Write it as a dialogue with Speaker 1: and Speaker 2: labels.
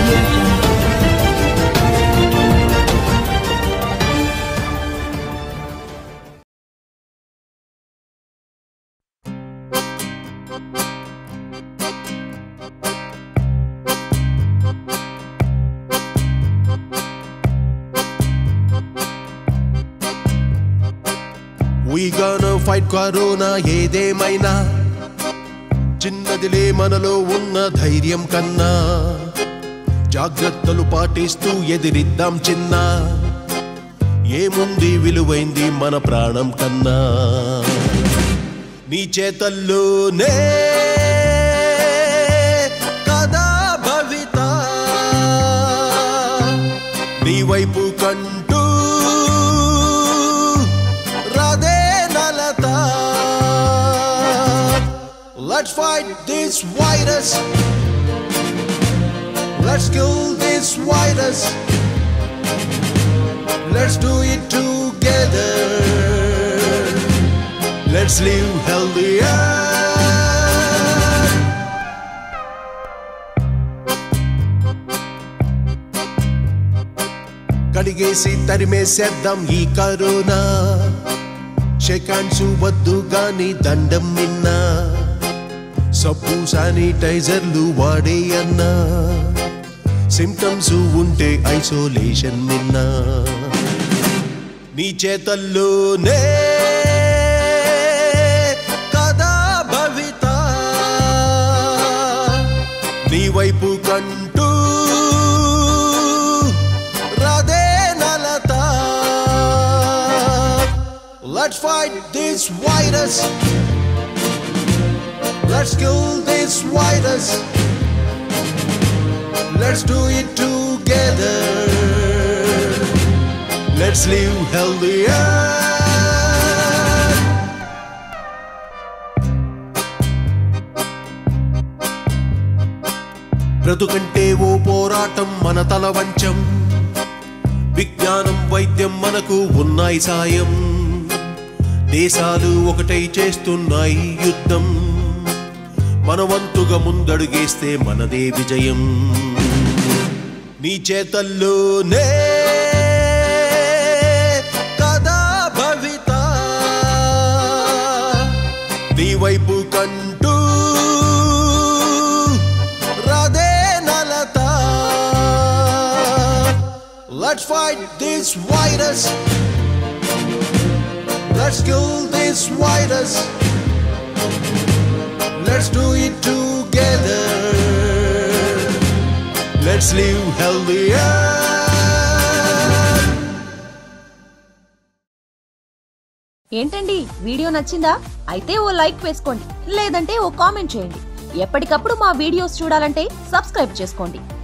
Speaker 1: audio jungle.
Speaker 2: We gonna fight corona ఏదేమైనా చిన్నదిలే మనలో ఉన్న ధైర్యం కన్నా జాగ్రత్తలు పాటిస్తూ ఎదిరిద్దాం చిన్న ఏముంది విలువైంది మన ప్రాణం కన్నా నీ చేతల్లోనే కదా భవిత నీ వైపు కంటూ రాధే నలత Let's fight this virus. Let's kill this virus. Let's do it together. Let's live healthier. కడిగేసి తరిమేసేద్దాం ఈ కరోనా షెకాన్సు వద్దు గాని దండం నిన్నా సబ్బు శానిటైజర్లు వాడే అన్నా సిమ్టమ్స్ ఉంటే ఐసోలేషన్ నిన్నా నీ చేతల్లోనే కదా భవిత నీ వైపు కంటూ రాధే నలత Let's fight this virus. Let's kill this virus. Let's do it together. Let's live healthier. బ్రతుకంటే ఓ పోరాటం మన తల వంచం విజ్ఞానం వైద్యం మనకు ఉన్నాయి సాయం దేశాలు ఒకటై చేస్తున్నాయి యుద్ధం మన వంతుగా ముందడుగేస్తే మనదే విజయం నీ చేతల్లోనే కదా భవిత నీ వైపు కంటూ రాధే నలత Let's fight this virus. Let's kill this virus. Let's do it together. Let's live healthier.
Speaker 3: ఏంటండి వీడియో నచ్చిందా అయితే ఓ లైక్ వేసుకోండి లేదంటే ఓ కామెంట్ చేయండి ఎప్పటికప్పుడు మా వీడియోస్ చూడాలంటే సబ్స్క్రైబ్ చేసుకోండి